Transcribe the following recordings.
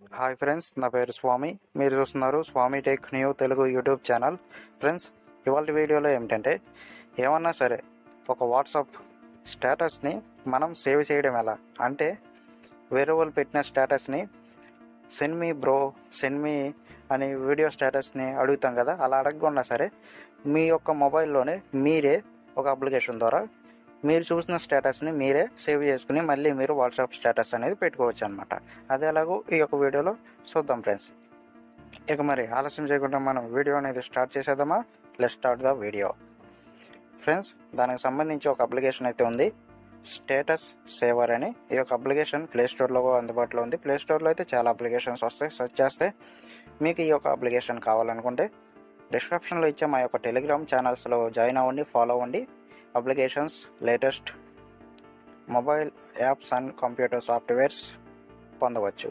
Hi friends నా పేరు స్వామి మీరు చూస్తున్నారు Swami tech new Telugu YouTube channel friends ఇవాళ వీడియోలో ఏమిటంటే ఏమన్నా సరే ఒక వాట్సాప్ స్టేటస్ని మనం సేవ్ చేయడం ఎలా అంటే వేరే వాళ్ళు పెట్టిన స్టేటస్ని send me bro send me అని వీడియో స్టేటస్ని అడుగుతాం కదా అలా అడగకుండా సరే మీ యొక్క మొబైల్లోనే మీరే ఒక అప్లికేషన్ ద్వారా మీరు చూసిన స్టేటస్ని మీరే సేవ్ చేసుకుని మళ్ళీ మీరు వాట్సాప్ స్టేటస్ అనేది పెట్టుకోవచ్చు అనమాట అది ఎలాగో ఈ యొక్క వీడియోలో చూద్దాం ఫ్రెండ్స్ ఇక మరి ఆలస్యం చేయకుండా మనం వీడియో అనేది స్టార్ట్ చేసేద్దామా let start the video friends దానికి సంబంధించి ఒక అప్లికేషన్ అయితే ఉంది స్టేటస్ సేవర్ అని ఈ యొక్క అప్లికేషన్ ప్లే స్టోర్లో అందుబాటులో ఉంది ప్లే స్టోర్లో అయితే చాలా అప్లికేషన్స్ వస్తాయి సెర్చ్ చేస్తే మీకు ఈ యొక్క అప్లికేషన్ కావాలనుకుంటే డిస్క్రిప్షన్లో ఇచ్చే మా యొక్క టెలిగ్రామ్ ఛానల్స్లో జాయిన్ అవ్వండి ఫాలో అవ్వండి applications latest mobile apps and computer softwares పొందవచ్చు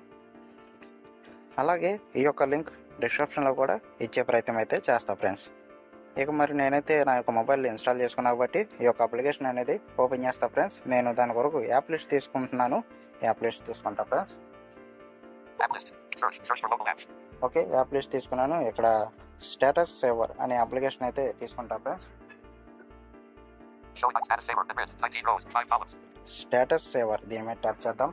అలాగే ఈ యొక్క లింక్ డిస్క్రిప్షన్లో కూడా ఇచ్చే ప్రయత్నం అయితే చేస్తా ఫ్రెండ్స్ ఇక మరి నేనైతే నా యొక్క మొబైల్ ఇన్స్టాల్ చేసుకున్నా కాబట్టి ఈ యొక్క అప్లికేషన్ అనేది ఓపెన్ చేస్తా ఫ్రెండ్స్ నేను దాని కొరకు యాప్ లిస్ట్ తీసుకుంటున్నాను యాప్ లిస్ట్ తీసుకుంటా friends App list. Search. Search for mobile apps. Okay app list తీసుకున్నాను ఇక్కడ స్టేటస్ సేవర్ అనే అప్లికేషన్ అయితే తీసుకుంటా friends Showing my status saver. Admit. 19 rows. 5 columns. Status saver దీని మీద ట్యాప్ చేద్దాం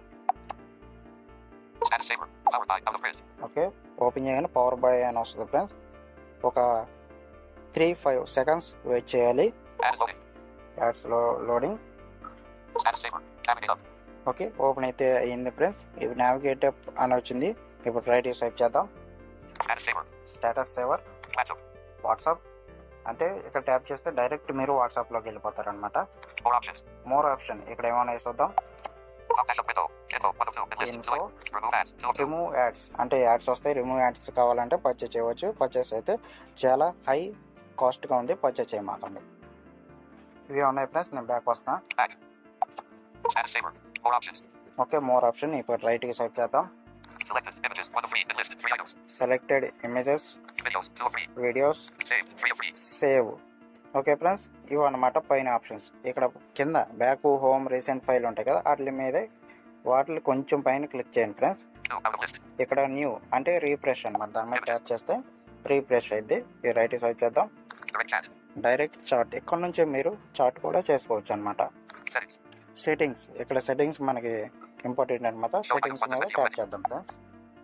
Status saver. Powered by out of grid. Okay open చేయగానే power by అని వస్తుంది ఫ్రెండ్స్ ఒక త్రీ ఫైవ్ సెకండ్స్ వెయిట్ చేయాలి Ads loading. యాడ్స్లో loading Status saver. Navigate up. Okay open అయితే అయ్యింది ఫ్రెండ్స్ ఇప్పుడు నావిగేట్ అప్ అని వచ్చింది ఇప్పుడు రైట్ స్వైప్ చేద్దాం Status saver. Status saver WhatsApp. WhatsApp అంటే ఇక్కడ ట్యాప్ చేస్తే డైరెక్ట్ మీరు వాట్సాప్లోకి వెళ్ళిపోతారు అనమాట More options. మోర్ ఆప్షన్ ఇక్కడ ఏమైనా చూద్దాం Contact of window. Info. 1 of 2. And list. Info. Select. Remove ads. 2 of 2. Remove ads అంటే యాడ్స్ వస్తాయి రిమూవ్ యాడ్స్ కావాలంటే పర్చేస్ చేయవచ్చు పర్చేస్ అయితే చాలా హై కాస్ట్గా ఉంది పర్చేస్ చేయమాకండి ఇవి ఉన్నాయి ఫ్రెండ్స్ నేను బ్యాక్ వస్తున్నా Back. Status saver. More options. Okay more option ఇప్పుడు రైట్కి స్వైప్ చేద్దాం Selected. Images. 1 of 3. And list. 3 items. Selected images Videos. 2 of 3. Videos Saved. 3 of 3. Save okay friends ఇవి అన్నమాట పైన ఆప్షన్స్ ఇక్కడ కింద బ్యాక్ హోమ్ రీసెంట్ ఫైల్ ఉంటాయి కదా వాటి మీదే వాటిని కొంచెం పైన క్లిక్ చేయండి ఫ్రెండ్స్ 2 out of list. ఇక్కడ న్యూ అంటే రీఫ్రెష్ అనమాట దాని మీద ట్యాప్ చేస్తే రీఫ్రెష్ అయింది ఈ రైట్ స్వైప్ చేద్దాం Direct chat. డైరెక్ట్ చార్ట్ ఇక్కడ నుంచి మీరు చార్ట్ కూడా చేసుకోవచ్చు అనమాట Settings. సెట్టింగ్స్ ఇక్కడ సెట్టింగ్స్ మనకి ఇంపార్టెంట్ అనమాట సెట్టింగ్స్ మీద ట్యాప్ చేద్దాం ఫ్రెండ్స్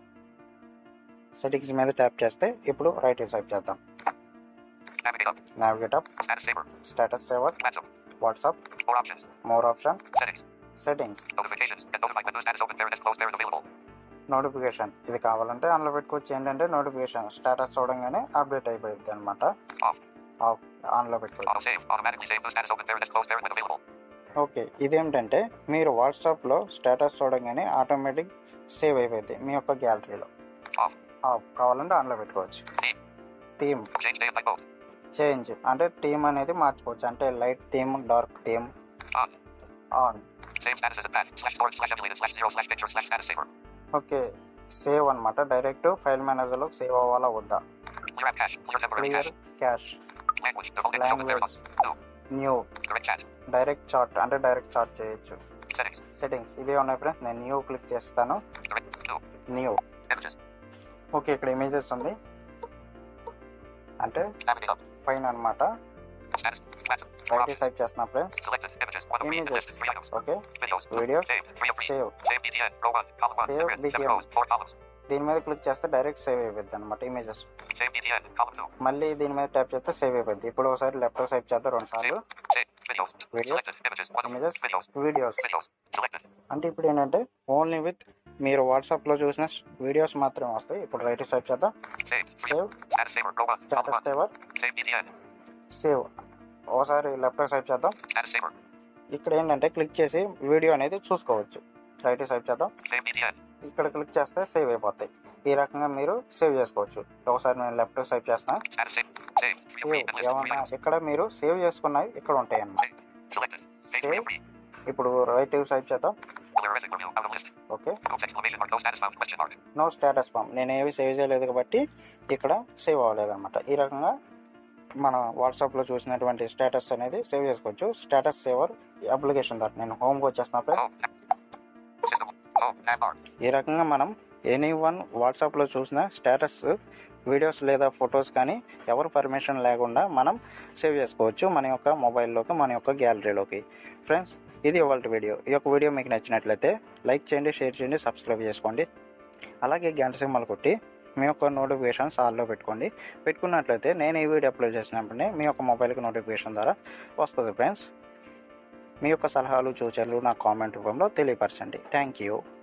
సెట్టింగ్స్ మీద ట్యాప్ చేస్తే ఇప్పుడు రైట్ స్వైప్ చేద్దాం Navigate up. Navigate up Status saver. Status saver WhatsApp. WhatsApp More options. More option Settings. Settings Notifications. Get notified when new status open parent is closed parent available. Notification ఇది కావాలంటే అందులో పెట్టుకోవచ్చు ఏంటంటే notification status చూడంగానే update అయిపోయింది అనమాట Off. Of ఆన్లో పెట్టుకోవచ్చు Auto save. Automatically save new status open parent is closed parent when available. ఓకే ఇదేంటంటే మీరు వాట్సాప్లో స్టేటస్ చూడంగానే ఆటోమేటిక్ సేవ్ అయిపోయింది మీ యొక్క గ్యాలరీలో Off. ఆఫ్ కావాలంటే ఆన్లో పెట్టుకోవచ్చు Theme. Theme Change day and night mode. Change అంటే థీమ్ అనేది మార్చుకోవచ్చు అంటే light theme dark theme On. On Save status as a path. Slash storage slash emulated slash zero slash picture slash status saver. Okay save అనమాట direct file మేనేజర్లో save అవ్వాలా వద్దా Clear app cache. Clear temporary clear cache. Cache Language. Default image open parent. Language New. New Direct chat. Direct chat అంటే direct chat చేయొచ్చు Settings. Settings ఇవే ఉన్నాయి friends నేను new click చేస్తాను Direct. New. New Images. Okay ఇక్కడ images ఉంది అంటే Navigate up. పైన అనమాట Status. WhatsApp. More right options. swipe చేస్తున్నా friends Selected. Images. One of three. Images Listed. Three items. Okay Videos. Videos. Saved. Three of three. Save Save BTN. Row one. Column one. Save Grid. Seven BTN. rows. Four columns. దీని మీద click చేస్తే direct save అయిపోద్ది అనమాట images Save BTN. Column two. మళ్ళీ దీని మీద tap చేస్తే save అయిపోద్ది ఇప్పుడు ఒకసారి లెఫ్ట్ స్వైప్ చేద్దాం రెండు సార్లు Save. Videos. Videos. Selected. Images. One of Images. Videos. Videos Videos. Selected. అంటే ఇప్పుడు ఏంటంటే ఓన్లీ విత్ మీరు వాట్సాప్లో చూసిన వీడియోస్ మాత్రమే వస్తాయి ఇప్పుడు రైట్ స్వైప్ చేద్దాం Saved. Three. Save Status saver. Row one. Column status one. Saver Save BTN. Save ఒకసారి లెఫ్ట్ స్వైప్ చేద్దాం Status saver. ఇక్కడ ఏంటంటే క్లిక్ చేసి వీడియో అనేది చూసుకోవచ్చు రైట్ స్వైప్ చేద్దాం Save BTN. ఇక్కడ క్లిక్ చేస్తే సేవ్ అయిపోతాయి ఈ రకంగా మీరు సేవ్ చేసుకోవచ్చు ఒకసారి నేను లెఫ్ట్ స్వైప్ చేస్తాను Status save. Save. Three of save three. And listed. Three ఏమన్నా items. ఇక్కడ మీరు సేవ్ చేసుకున్నవి ఇక్కడ ఉంటాయి అన్నమాట Saved. Selected. Save. Three save of three. ఇప్పుడు రైట్ స్వైప్ చేద్దాం Clear resin review. Out of list. ఓకే No exclamation mark. No status found. Question mark. No status found నేను ఏవి సేవ్ చేయలేదు కాబట్టి ఇక్కడ సేవ్ అవ్వలేదు అనమాట ఈ రకంగా మన వాట్సాప్లో చూసినటువంటి స్టేటస్ అనేది సేవ్ చేసుకోవచ్చు స్టేటస్ సేవర్ అప్లికేషన్ ద్వారా నేను హోమ్కి వచ్చేస్తున్నప్పుడు Home. System. Home. Nav bar. ఈ రకంగా మనం ఎనీ వన్ వాట్సాప్లో చూసిన స్టేటస్ వీడియోస్ లేదా ఫొటోస్ కానీ ఎవరు పర్మిషన్ లేకుండా మనం సేవ్ చేసుకోవచ్చు మన యొక్క మొబైల్లోకి మన యొక్క గ్యాలరీలోకి ఫ్రెండ్స్ ఇది ఇవాళ వీడియో ఈ యొక్క వీడియో మీకు నచ్చినట్లయితే లైక్ చేయండి షేర్ చేయండి సబ్స్క్రైబ్ చేసుకోండి అలాగే గంట సింబల్ కొట్టి మీ యొక్క నోటిఫికేషన్స్ ఆల్లో పెట్టుకోండి పెట్టుకున్నట్లయితే నేను ఈ వీడియో అప్లోడ్ చేసినప్పుడే మీ యొక్క మొబైల్కి నోటిఫికేషన్ ద్వారా వస్తుంది ఫ్రెండ్స్ మీ యొక్క సలహాలు సూచనలు నా కామెంట్ రూపంలో తెలియపరచండి థ్యాంక్ యూ